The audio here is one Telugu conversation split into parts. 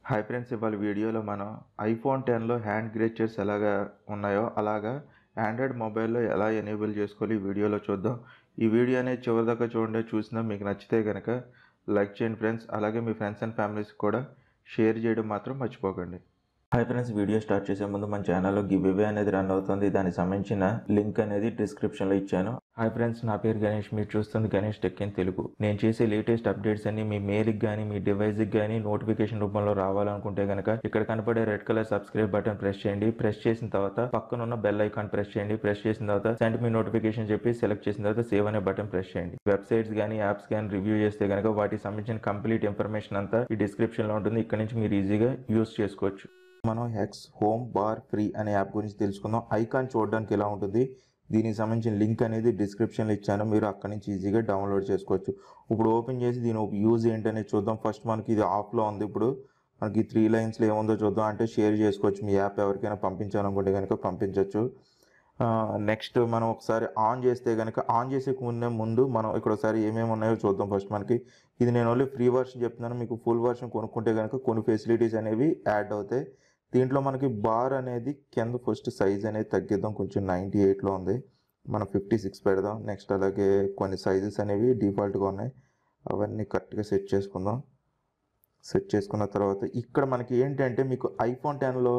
హాయ్ ఫ్రెండ్స్ ఇవాళ వీడియోలో మనం ఐఫోన్ టెన్లో హ్యాండ్ గ్రేచర్స్ ఎలాగా ఉన్నాయో అలాగా ఆండ్రాయిడ్ మొబైల్లో ఎలా ఎనేబుల్ చేసుకోవాలి ఈ వీడియోలో చూద్దాం ఈ వీడియో అనేది చివరిదాకా చూడండి చూసినా మీకు నచ్చితే కనుక లైక్ చేయండి ఫ్రెండ్స్ అలాగే మీ ఫ్రెండ్స్ అండ్ ఫ్యామిలీస్ కూడా షేర్ చేయడం మాత్రం మర్చిపోకండి హాయ్ ఫ్రెండ్స్ వీడియో స్టార్ట్ చేసే ముందు మన ఛానల్లో గివ్ అవే అనేది రన్ అవుతుంది దానికి సంబంధించిన లింక్ అనేది డిస్క్రిప్షన్లో ఇచ్చాను హాయ్ ఫ్రెండ్స్ నా పేరు గణేష్ మీరు చూస్తుంది గణేష్ టెక్ ఇన్ తెలుగు నేను చేసే లేటెస్ట్ అప్డేట్స్ అన్ని మీ మెయిల్కి కానీ మీ డివైస్కి కానీ నోటిఫికేషన్ రూపంలో రావాలనుకుంటే కనుక ఇక్కడ కనపడే red colour subscribe button press చేయండి ప్రెస్ చేసిన తర్వాత పక్కన ఉన్న బెల్ ఐకాన్ ప్రెస్ చేయండి ప్రెస్ చేసిన తర్వాత సెండ్ మీ నోటిఫికేషన్ చెప్పి సెలెక్ట్ చేసిన తర్వాత సేవ్ అనే బటన్ ప్రెస్ చేయండి వెబ్సైట్స్ కానీ యాప్స్ కానీ రివ్యూ చేస్తే కనుక వాటికి సంబంధించిన కంప్లీట్ ఇన్ఫర్మేషన్ అంతా ఈ డిస్క్రిప్షన్లో ఉంటుంది ఇక్కడ నుంచి మీరు ఈజీగా యూస్ చేసుకోవచ్చు మనం హెక్స్ హోమ్ బార్ ఫ్రీ అనే యాప్ గురించి తెలుసుకుందాం ఐకాన్ చూడడానికి ఎలా ఉంటుంది దీనికి సంబంధించిన లింక్ అనేది డిస్క్రిప్షన్లో ఇచ్చాను మీరు అక్కడి నుంచి ఈజీగా డౌన్లోడ్ చేసుకోవచ్చు ఇప్పుడు ఓపెన్ చేసి దీని యూజ్ ఏంటనేది చూద్దాం ఫస్ట్ మనకి ఇది ఆఫ్లో ఉంది ఇప్పుడు మనకి త్రీ లైన్స్లో ఏముందో చూద్దాం అంటే షేర్ చేసుకోవచ్చు మీ యాప్ ఎవరికైనా పంపించాలనుకుంటే కనుక పంపించవచ్చు నెక్స్ట్ మనం ఒకసారి ఆన్ చేస్తే కనుక ఆన్ చేసే ముందే ముందు మనం ఇక్కడ ఒకసారి ఏమేమి ఉన్నాయో చూద్దాం ఫస్ట్ మనకి ఇది నేను ఓన్లీ ఫ్రీ వర్షన్ చెప్తున్నాను మీకు ఫుల్ వర్షన్ కొనుక్కుంటే కనుక కొన్ని ఫెసిలిటీస్ అనేవి యాడ్ అవుతాయి దీంట్లో మనకి బార్ అనేది కింద ఫస్ట్ సైజ్ అనేది తగ్గిద్దాం కొంచెం నైంటీ ఎయిట్లో ఉంది మనం ఫిఫ్టీ సిక్స్ పెడదాం నెక్స్ట్ అలాగే కొన్ని సైజెస్ అనేవి డిఫాల్ట్గా ఉన్నాయి అవన్నీ కరెక్ట్గా సెట్ చేసుకుందాం సెట్ చేసుకున్న తర్వాత ఇక్కడ మనకి ఏంటంటే మీకు ఐఫోన్ టెన్లో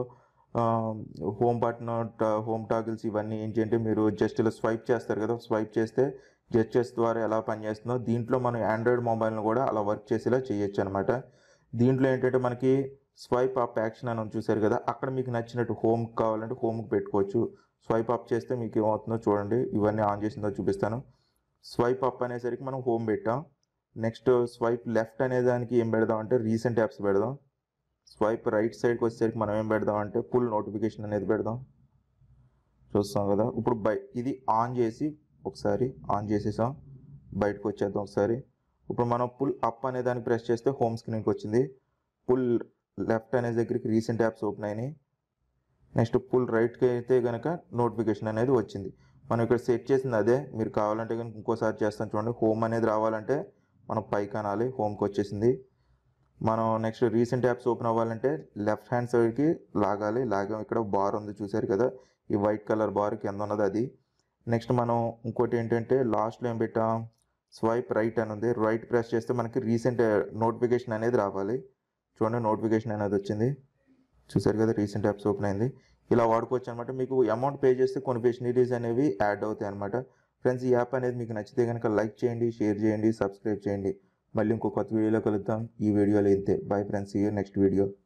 హోమ్ బటన్ హోమ్ టాగిల్స్ ఇవన్నీ ఏంటంటే మీరు జస్ట్ ఇలా స్వైప్ చేస్తారు కదా స్వైప్ చేస్తే జెస్టర్స్ ద్వారా ఎలా పనిచేస్తుందో దీంట్లో మనం ఆండ్రాయిడ్ మొబైల్ను కూడా అలా వర్క్ చేసేలా చేయొచ్చు అనమాట దీంట్లో ఏంటంటే మనకి స్వైప్ అప్ యాక్షన్ అని చూసారు కదా అక్కడ మీకు నచ్చినట్టు హోమ్ కావాలంటే హోమ్కి పెట్టుకోవచ్చు స్వైప్ అప్ చేస్తే మీకు ఏమవుతుందో చూడండి ఇవన్నీ ఆన్ చేసిందో చూపిస్తాను స్వైప్ అప్ అనేసరికి మనం హోమ్ పెట్టాం నెక్స్ట్ స్వైప్ లెఫ్ట్ అనే దానికి ఏం పెడదాం అంటే రీసెంట్ యాప్స్ పెడదాం స్వైప్ రైట్ సైడ్కి వచ్చేసరికి మనం ఏం పెడదాం అంటే ఫుల్ నోటిఫికేషన్ అనేది పెడదాం చూస్తాం కదా ఇప్పుడు బై ఇది ఆన్ చేసి ఒకసారి ఆన్ చేసేసాం బయటకు వచ్చేద్దాం ఒకసారి ఇప్పుడు మనం పుల్ అప్ అనే దానికి ప్రెస్ చేస్తే హోమ్ స్క్రీన్కి వచ్చింది పుల్ లెఫ్ట్ అనే దగ్గరికి రీసెంట్ యాప్స్ ఓపెన్ అయినాయి నెక్స్ట్ పుల్ రైట్కి అయితే కనుక నోటిఫికేషన్ అనేది వచ్చింది మనం ఇక్కడ సెట్ చేసింది అదే మీరు కావాలంటే కనుక ఇంకోసారి చేస్తాను చూడండి హోమ్ అనేది రావాలంటే మనం పైకి అనాలి హోమ్కి వచ్చేసింది మనం నెక్స్ట్ రీసెంట్ యాప్స్ ఓపెన్ అవ్వాలంటే లెఫ్ట్ హ్యాండ్ సైడ్కి లాగాలి లాగాం ఇక్కడ బార్ ఉంది చూసారు కదా ఈ వైట్ కలర్ బార్ కింద ఉన్నది అది నెక్స్ట్ మనం ఇంకోటి ఏంటంటే లాస్ట్లో ఏం పెట్టాం స్వైప్ రైట్ అని ఉంది రైట్ ప్రెస్ చేస్తే మనకి రీసెంట్ నోటిఫికేషన్ అనేది రావాలి చూడండి నోటిఫికేషన్ అనేది వచ్చింది చూసారు కదా రీసెంట్ యాప్స్ ఓపెన్ అయింది ఇలా వాడుకోవచ్చు అనమాట మీకు అమౌంట్ పే చేస్తే కొన్ని ఫెసిలిటీస్ అనేవి యాడ్ అవుతాయి అనమాట ఫ్రెండ్స్ ఈ యాప్ అనేది మీకు నచ్చితే కనుక లైక్ చేయండి షేర్ చేయండి సబ్స్క్రైబ్ చేయండి మళ్ళీ ఇంకో కొత్త వీడియోలో కలుద్దాం ఈ వీడియోలో ఇంతే బాయ్ ఫ్రెండ్స్ ఈ నెక్స్ట్ వీడియో